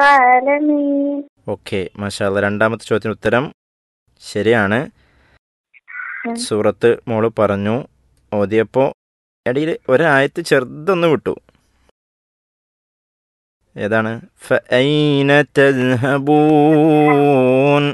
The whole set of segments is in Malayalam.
العالمين ഓക്കെ മാഷാല്ല രണ്ടാമത്തെ ചോദ്യത്തിന് ഉത്തരം ശരിയാണ് ഉം. സൂറത്ത് മോള് പറഞ്ഞു ഓതിയപ്പോൾ ഇടയിൽ ഒരായത്ത് ചെറുതൊന്ന് വിട്ടു ഏതാണ് ഫഅൈന തദ്ഹബൂൻ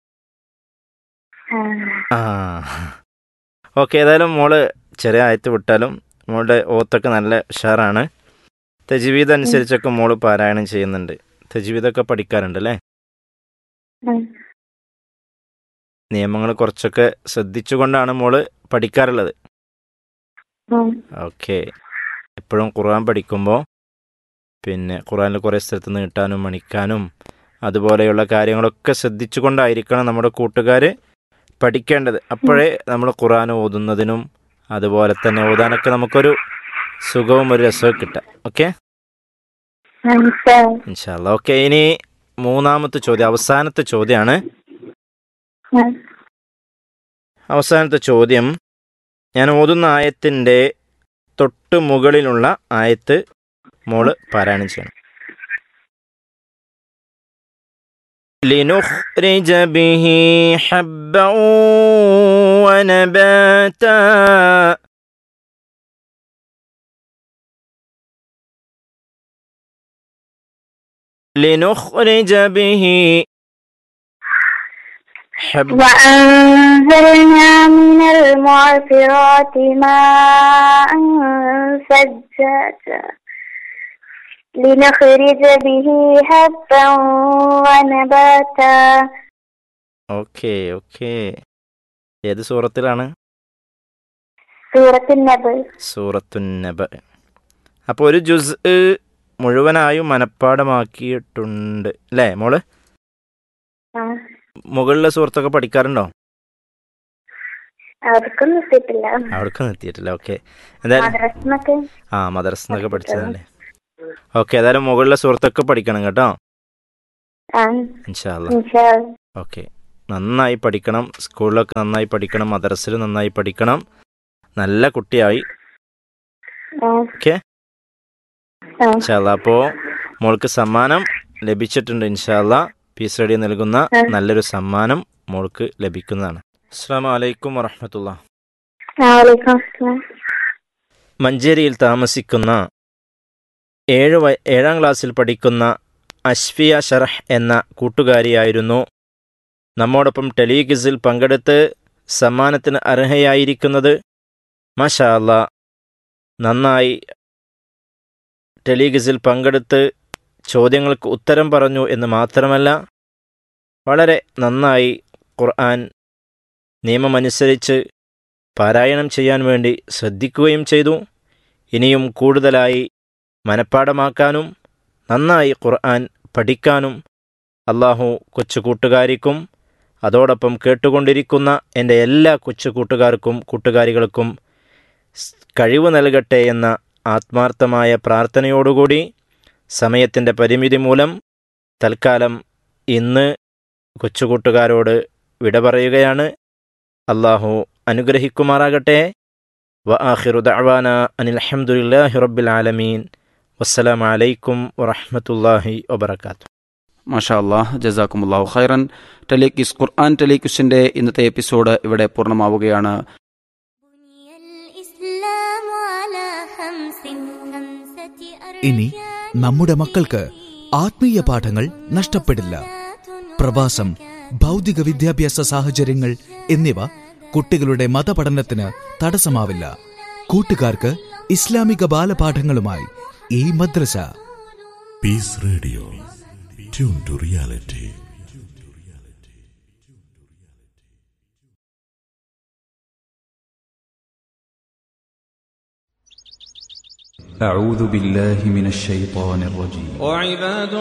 آه. ആ ഓക്കെ ഏതായാലും മോള് ചെറിയ ആയത്ത് വിട്ടാലും മോളുടെ ഓത്തൊക്കെ നല്ല ഉഷാറാണ് തജ്വീദ് അനുസരിച്ചൊക്കെ മോള് പാരായണം ചെയ്യുന്നുണ്ട് തജ്വീദൊക്കെ പഠിക്കാറുണ്ട് അല്ലേ ഉം. നിയമങ്ങൾ കുറച്ചൊക്കെ ശ്രദ്ധിച്ചുകൊണ്ടാണ് മോള് പഠിക്കാറുള്ളത് ഉം. ഓക്കെ എപ്പോഴും ഖുർആൻ പഠിക്കുമ്പോൾ പിന്നെ ഖുർആനിൽ കുറേ സ്ഥലത്ത് നീട്ടാനും മണിക്കാനും അതുപോലെയുള്ള കാര്യങ്ങളൊക്കെ ശ്രദ്ധിച്ചുകൊണ്ടായിരിക്കണം നമ്മുടെ കൂട്ടുകാർ പഠിക്കേണ്ടത് അപ്പോഴേ നമ്മൾ ഖുർആൻ ഓതുന്നതിനും അതുപോലെ തന്നെ ഓതാനൊക്കെ നമുക്കൊരു സുഖവും ഒരു രസവും കിട്ടാം ഓക്കെ إن شاء الله ഇൻഷാല്ല ഓക്കെ ഇനി മൂന്നാമത്തെ ചോദ്യം അവസാനത്തെ ചോദ്യമാണ് آه. അവസാനത്തെ ചോദ്യം ഞാൻ ഓതുന്ന ആയത്തിൻ്റെ തൊട്ട് മുകളിലുള്ള ആയത്ത് മോള് പാരായണം ചെയ്യണം لنخرج به حبا ونباتا لنخرج به حبا وأنزلنا من المعصرات ماء ثجاجا لنخرج به حبا ونباتا ഓക്കെ ഓക്കെ ഏത് സൂറത്തിലാണ് سورة النبل സൂറത്തുന്നബ അപ്പോൾ ഒരു ജുസ് മുഴുവനായും മനഃപ്പാടമാക്കിയിട്ടുണ്ട് അല്ലേ മോള് آه. മുകളിലെ സുഹൃത്തൊക്കെ പഠിക്കാറുണ്ടോ അവർക്കൊന്നും എത്തിയിട്ടില്ല അവിടേക്ക് നിർത്തിയിട്ടില്ല ഓക്കെ എന്തായാലും മദ്രസന്നൊക്കെ ആ മദ്രസ എന്നൊക്കെ പഠിച്ചതല്ലേ ഓക്കെ ഏതായാലും മുകളിലെ സുഹൃത്തൊക്കെ പഠിക്കണം കേട്ടോ ആ ഇൻഷാല്ല ഇൻഷാ അല്ലാ. ഓക്കെ നന്നായി പഠിക്കണം സ്കൂളിലൊക്കെ നന്നായി പഠിക്കണം മദ്രസയിൽ നന്നായി പഠിക്കണം നല്ല കുട്ടിയായി ആ. ഓക്കെ ആ. ഇൻഷാല്ല അപ്പോൾ മോൾക്ക് സമ്മാനം ലഭിച്ചിട്ടുണ്ട് ഇൻഷാല്ല പീസ് റെഡി നൽകുന്ന ഉം. നല്ലൊരു സമ്മാനം മോൾക്ക് ലഭിക്കുന്നതാണ് അസ്സാം വലൈക്കും വറഹമത്തുള്ള ആ, വലൈക്കും അസ്സലാം. മഞ്ചേരിയിൽ താമസിക്കുന്ന ഏഴ് വയ ഏഴാം ക്ലാസ്സിൽ പഠിക്കുന്ന അഷ്ഫിയ ഷറഹ് എന്ന കൂട്ടുകാരിയായിരുന്നു നമ്മോടൊപ്പം ടെലിഗിസിൽ പങ്കെടുത്ത് സമ്മാനത്തിന് അർഹയായിരിക്കുന്നത് മാഷാ അല്ലാ നന്നായി ടെലിഗിസിൽ പങ്കെടുത്ത് ചോദ്യങ്ങൾക്ക് ഉത്തരം പറഞ്ഞു എന്ന് മാത്രമല്ല വളരെ നന്നായി ഖുർആൻ നിയമമനുസരിച്ച് പാരായണം ചെയ്യാൻ വേണ്ടി ശ്രദ്ധിക്കുകയും ചെയ്തു ഇനിയും കൂടുതലായി മനഃപ്പാടമാക്കാനും നന്നായി ഖുർആൻ പഠിക്കാനും അള്ളാഹു കൊച്ചു കൂട്ടുകാരിക്കും അതോടൊപ്പം കേട്ടുകൊണ്ടിരിക്കുന്ന എൻ്റെ എല്ലാ കൊച്ചു കൂട്ടുകാർക്കും കൂട്ടുകാരികൾക്കും സ് കഴിവ് നൽകട്ടെ എന്ന ആത്മാർത്ഥമായ പ്രാർത്ഥനയോടുകൂടി സമയത്തിൻ്റെ പരിമിതി മൂലം തൽക്കാലം ഇന്ന് കൊച്ചു കൂട്ടുകാരോട് വിട പറയുകയാണ് അള്ളാഹു അനുഗ്രഹിക്കുമാറാകട്ടെ വ ആഖിറു ദഅവാന അനിൽ ഹംദുലില്ലാഹി റബ്ബിൽ ആലമീൻ വസ്സലാമു അലൈക്കും വറഹ്മത്തുള്ളാഹി വബറകാതുഹു മാഷാ അള്ളാഹ് ജസാക്കുമുല്ലാഹു ഖൈറൻ ടെലിക്യൂസ് ഖുർആൻ ടെലിക്യൂസിന്റെ ഇന്നത്തെ എപ്പിസോഡ് ഇവിടെ പൂർണ്ണമാവുകയാണ് بني الإسلام على خمس خمسة ഇനി നമ്മുടെ മക്കൾക്ക് ആത്മീയ പാഠങ്ങൾ നഷ്ടപ്പെടില്ല പ്രവാസം ഭൗതിക വിദ്യാഭ്യാസ സാഹചര്യങ്ങൾ എന്നിവ കുട്ടികളുടെ മതപഠനത്തിന് തടസ്സമാവില്ല കൂട്ടുകാർക്ക് ഇസ്ലാമിക ബാലപാഠങ്ങളുമായി ഈ മദ്രസ Peace Radio. Tune to reality. أعوذ بالله من الشيطان الرجيم وعباد